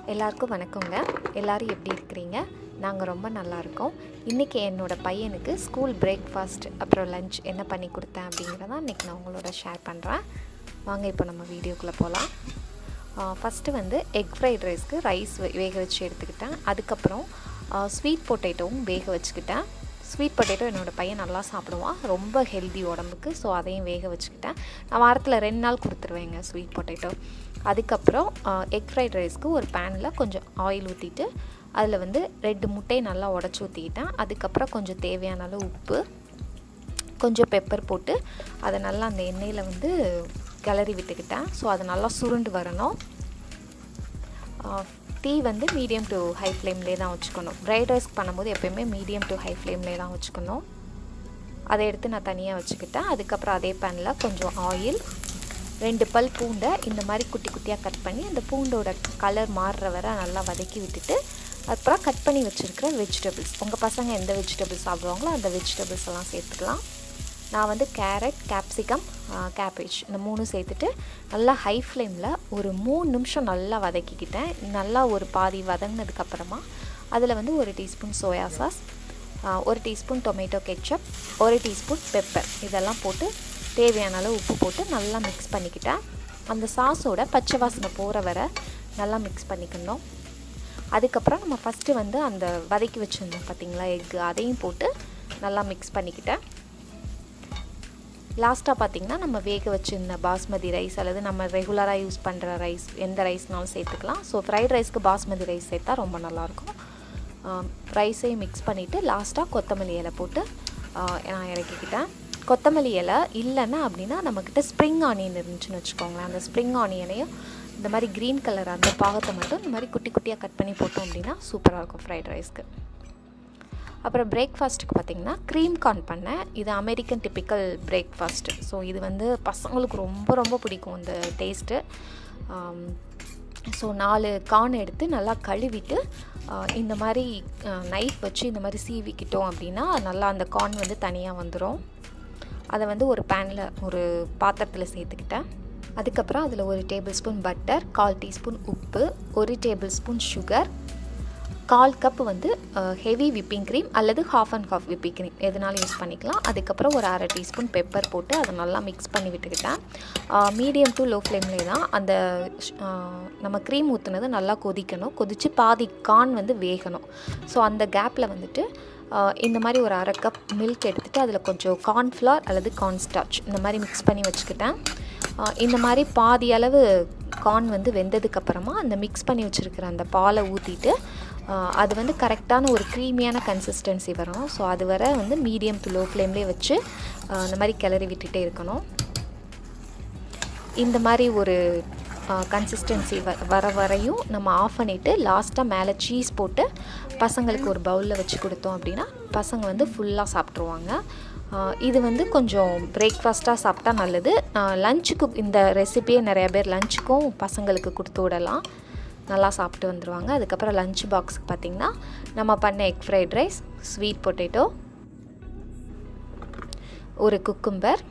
எல்லாருக்கும் வணக்கங்க எல்லாரும் எப்படி இருக்கிறீங்க நாங்கள் ரொம்ப நல்லா இருக்கோம் இன்றைக்கி என்னோடய பையனுக்கு ஸ்கூல் பிரேக்ஃபாஸ்ட் அப்புறம் லஞ்ச் என்ன பண்ணி கொடுத்தேன் அப்படிங்கிறத இன்றைக்கி நான் உங்களோட ஷேர் பண்ணுறேன் வாங்க இப்போ நம்ம வீடியோக்குள்ளே போகலாம் ஃபஸ்ட்டு வந்து எக் ஃப்ரைட் ரைஸ்க்கு ரைஸ் வேக வச்சு எடுத்துக்கிட்டேன் அதுக்கப்புறம் ஸ்வீட் பொட்டேட்டோவும் வேக வச்சுக்கிட்டேன் ஸ்வீட் பொட்டேட்டோ என்னோடய பையன் நல்லா சாப்பிடுவான் ரொம்ப ஹெல்தி உடம்புக்கு ஸோ அதையும் வேக வச்சுக்கிட்டேன் நான் வாரத்தில் ரெண்டு நாள் கொடுத்துருவேங்க ஸ்வீட் பொட்டேட்டோ அதுக்கப்புறம் எக் ஃப்ரைட் ரைஸ்க்கு ஒரு பேனில் கொஞ்சம் ஆயில் ஊற்றிட்டு அதில் வந்து ரெண்டு முட்டையை நல்லா உடச்சி ஊற்றிக்கிட்டேன் அதுக்கப்புறம் கொஞ்சம் தேவையான அளவு உப்பு கொஞ்சம் பெப்பர் போட்டு அதை நல்லா அந்த எண்ணெயில் வந்து கிளறி விட்டுக்கிட்டேன் ஸோ அது நல்லா சுருண்டு வரணும் தீ வந்து மீடியம் டு ஹை ஃப்ளேம்லேயே தான் வச்சுக்கணும் ஃப்ரைட் ரைஸ்க்கு பண்ணும்போது எப்போயுமே மீடியம் டு ஹை ஃப்ளேம்லேயே தான் வச்சுக்கணும் அதை எடுத்து நான் தனியாக வச்சுக்கிட்டேன் அதுக்கப்புறம் அதே பேனில் கொஞ்சம் ஆயில் ரெண்டு பல் பூண்டை இந்த மாதிரி குட்டி குட்டியாக கட் பண்ணி அந்த பூண்டோட கலர் மாறுற வரை நல்லா வதக்கி விட்டுட்டு அப்புறம் கட் பண்ணி வச்சுருக்கிற வெஜிடபிள்ஸ் உங்கள் பசங்க எந்த வெஜிடபிள்ஸ் சாப்பிடுவாங்களோ அந்த வெஜிடபிள்ஸ் எல்லாம் சேர்த்துக்கலாம் நான் வந்து கேரட் கேப்சிகம் கேபேஜ் இந்த மூணும் சேர்த்துட்டு நல்லா ஹை ஃப்ளேமில் ஒரு மூணு நிமிஷம் நல்லா வதக்கிக்கிட்டேன் நல்லா ஒரு பாதி வதங்கினதுக்கப்புறமா அதில் வந்து ஒரு டீஸ்பூன் சோயா சாஸ் ஒரு டீஸ்பூன் டொமேட்டோ கெச்சப் ஒரு டீஸ்பூன் பெப்பர் இதெல்லாம் போட்டு தேவையான அளவு உப்பு போட்டு நல்லா மிக்ஸ் பண்ணிக்கிட்டேன் அந்த சாஸோட பச்சை வாசனை போகிற வரை நல்லா மிக்ஸ் பண்ணிக்கணும் அதுக்கப்புறம் நம்ம ஃபஸ்ட்டு வந்து அந்த வதக்கி வச்சுருந்தோம் பார்த்திங்களா எக்கு அதையும் போட்டு நல்லா மிக்ஸ் பண்ணிக்கிட்டேன் லாஸ்ட்டாக பார்த்திங்கன்னா நம்ம வேக வச்சுருந்த பாஸ்மதி ரைஸ் அல்லது நம்ம ரெகுலராக யூஸ் பண்ணுற ரைஸ் எந்த ரைஸ்னாலும் சேர்த்துக்கலாம் ஸோ ஃப்ரைட் ரைஸ்க்கு பாஸ்மதி ரைஸ் சேர்த்தா ரொம்ப நல்லாயிருக்கும் ரைஸையும் மிக்ஸ் பண்ணிவிட்டு லாஸ்ட்டாக கொத்தமல்லி இலை போட்டு நான் இறக்கிக்கிட்டேன் கொத்தமல்லி இலை இல்லைன்னா அப்படின்னா நம்மக்கிட்ட ஸ்ப்ரிங் ஆனியன் இருந்துச்சுன்னு வச்சுக்கோங்களேன் அந்த ஸ்ப்ரிங் ஆனியனையும் இந்த மாதிரி க்ரீன் கலர் அந்த பாகத்தை மட்டும் இந்த மாதிரி குட்டி குட்டியாக கட் பண்ணி போட்டோம் அப்படின்னா சூப்பராக இருக்கும் ஃப்ரைட் ரைஸ்க்கு அப்புறம் பிரேக்ஃபாஸ்ட்டுக்கு பார்த்திங்கன்னா க்ரீம் கார்ன் பண்ணேன் இது அமெரிக்கன் டிப்பிக்கல் பிரேக்ஃபாஸ்ட்டு ஸோ இது வந்து பசங்களுக்கு ரொம்ப ரொம்ப பிடிக்கும் இந்த டேஸ்ட்டு ஸோ நாலு கார்ன் எடுத்து நல்லா கழுவிட்டு இந்த மாதிரி நைஃப் வச்சு இந்த மாதிரி சீவிக்கிட்டோம் அப்படின்னா நல்லா அந்த கார்ன் வந்து தனியாக வந்துடும் அதை வந்து ஒரு பேனில் ஒரு பாத்திரத்தில் சேர்த்துக்கிட்டேன் அதுக்கப்புறம் அதில் ஒரு டேபிள் ஸ்பூன் பட்டர் கால் டீஸ்பூன் உப்பு ஒரு டேபிள் ஸ்பூன் சுகர் கால் கப் வந்து ஹெவி விப்பிங் க்ரீம் அல்லது half and half whipping cream எதுனாலும் யூஸ் பண்ணிக்கலாம் அதுக்கப்புறம் ஒரு அரை டீஸ்பூன் பெப்பர் போட்டு அதை நல்லா மிக்ஸ் பண்ணி விட்டுக்கிட்டேன் மீடியம் டு லோ ஃப்ளேம்லேயே தான் அந்த நம்ம க்ரீம் ஊற்றுனது நல்லா கொதிக்கணும் கொதித்து பாதி கான் வந்து வேகணும் ஸோ அந்த கேப்பில் வந்துட்டு இந்த மாதிரி ஒரு அரை கப் மில்க் எடுத்துகிட்டு அதில் கொஞ்சம் கார்ன்ஃப்ளவர் அல்லது கார்ன்ஸ்டார்ச் இந்த மாதிரி மிக்ஸ் பண்ணி வச்சுக்கிட்டேன் இந்த மாதிரி பாதி அளவு கார்ன் வந்து வெந்ததுக்கப்புறமா அந்த மிக்ஸ் பண்ணி வச்சுருக்கிற அந்த பாலை ஊற்றிட்டு அது வந்து கரெக்டான ஒரு க்ரீமியான கன்சிஸ்டன்சி வரும் ஸோ அது வர வந்து மீடியம் டு லோ ஃப்ளேம்லேயே வச்சு இந்த மாதிரி கிளறி விட்டுட்டே இருக்கணும் இந்த மாதிரி ஒரு கன்சிஸ்டன்சி வ வர வரையும் நம்ம ஆஃப் பண்ணிவிட்டு லாஸ்ட்டாக மேலே சீஸ் போட்டு பசங்களுக்கு ஒரு பவுலில் வச்சு கொடுத்தோம் அப்படின்னா பசங்க வந்து ஃபுல்லாக சாப்பிட்ருவாங்க இது வந்து கொஞ்சம் பிரேக்ஃபாஸ்ட்டாக சாப்பிட்டா நல்லது லஞ்சுக்கு இந்த ரெசிபியை நிறைய பேர் லஞ்சுக்கும் பசங்களுக்கு கொடுத்து விடலாம் நல்லா சாப்பிட்டு வந்துடுவாங்க அதுக்கப்புறம் லஞ்ச் பாக்ஸுக்கு பார்த்திங்கன்னா நம்ம பண்ண egg fried rice sweet potato ஒரு குக்கும்பர்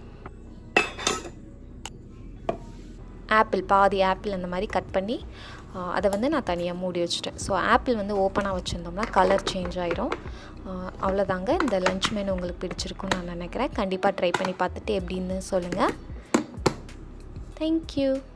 ஆப்பிள் பாதி ஆப்பிள் அந்த மாதிரி கட் பண்ணி அதை வந்து நான் தனியாக மூடி வச்சுட்டேன் ஸோ ஆப்பிள் வந்து ஓப்பனாக வச்சுருந்தோம்னா கலர் சேஞ்ச் ஆயிரும் அவ்வளோதாங்க இந்த லஞ்ச் மெனு உங்களுக்கு பிடிச்சிருக்குன்னு நான் நினைக்கிறேன் கண்டிப்பாக ட்ரை பண்ணி பார்த்துட்டு எப்படின்னு சொல்லுங்கள் தேங்க்யூ